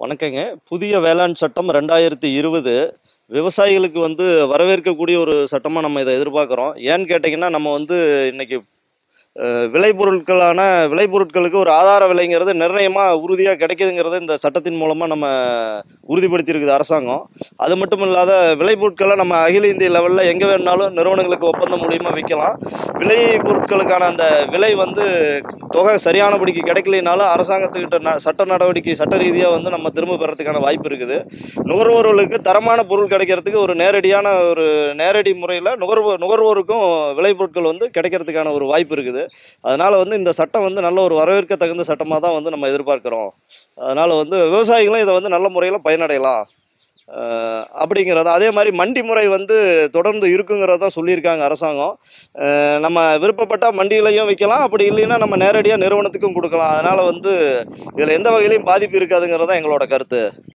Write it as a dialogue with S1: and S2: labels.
S1: வணக்கங்க புதிய வேளாண் சட்டம் ரெண்டாயிரத்தி இருபது விவசாயிகளுக்கு வந்து வரவேற்கக்கூடிய ஒரு சட்டமாக நம்ம இதை எதிர்பார்க்குறோம் ஏன்னு கேட்டிங்கன்னா நம்ம வந்து இன்னைக்கு அஹ், விளைபொருட்களான விளைபொருட்களுக்கு ஒரு ஆதார விலைங்கிறது நிர்ணயமாக உறுதியாக கிடைக்குதுங்கிறத இந்த சட்டத்தின் மூலமாக நம்ம உறுதிப்படுத்தியிருக்குது அரசாங்கம் அது மட்டும் இல்லாத விளைபொருட்களை நம்ம அகில இந்திய லெவலில் எங்கே வேணுனாலும் நிறுவனங்களுக்கு ஒப்பந்தம் மூலியமா விற்கலாம் விளை பொருட்களுக்கான அந்த விலை வந்து தொகை சரியானபடிக்கு கிடைக்கலைனாலும் அரசாங்கத்துக்கிட்ட ந- சட்ட நடவடிக்கை சட்ட ரீதியாக வந்து நம்ம திரும்ப பெறத்துக்கான வாய்ப்பு இருக்குது நுகர்வோர்களுக்கு தரமான பொருள் கிடைக்கிறதுக்கு ஒரு நேரடியான ஒரு நேரடி முறையில் நுகர்வோர் நுகர்வோருக்கும் விளைபொருட்கள் வந்து கிடைக்கிறதுக்கான ஒரு வாய்ப்பு இருக்குது அதனால் வந்து இந்த சட்டம் வந்து நல்ல ஒரு வரவேற்க தகுந்த சட்டமாக தான் வந்து நம்ம எதிர்பார்க்குறோம் அதனால் வந்து விவசாயிகளும் இதை வந்து நல்ல முறையில் பயனடையலாம் அஹ் அப்படிங்கிறத அதே மாதிரி மண்டி முறை வந்து தொடர்ந்து இருக்குங்கிறத சொல்லியிருக்காங்க அரசாங்கம் அஹ் நம்ம விருப்பப்பட்டால் மண்டியிலையும் விற்கலாம் அப்படி இல்லைன்னா நம்ம நேரடியாக நிறுவனத்துக்கும் கொடுக்கலாம் அதனால் வந்து இதில் எந்த வகையிலையும் பாதிப்பு இருக்காதுங்கிறது தான் எங்களோட கருத்து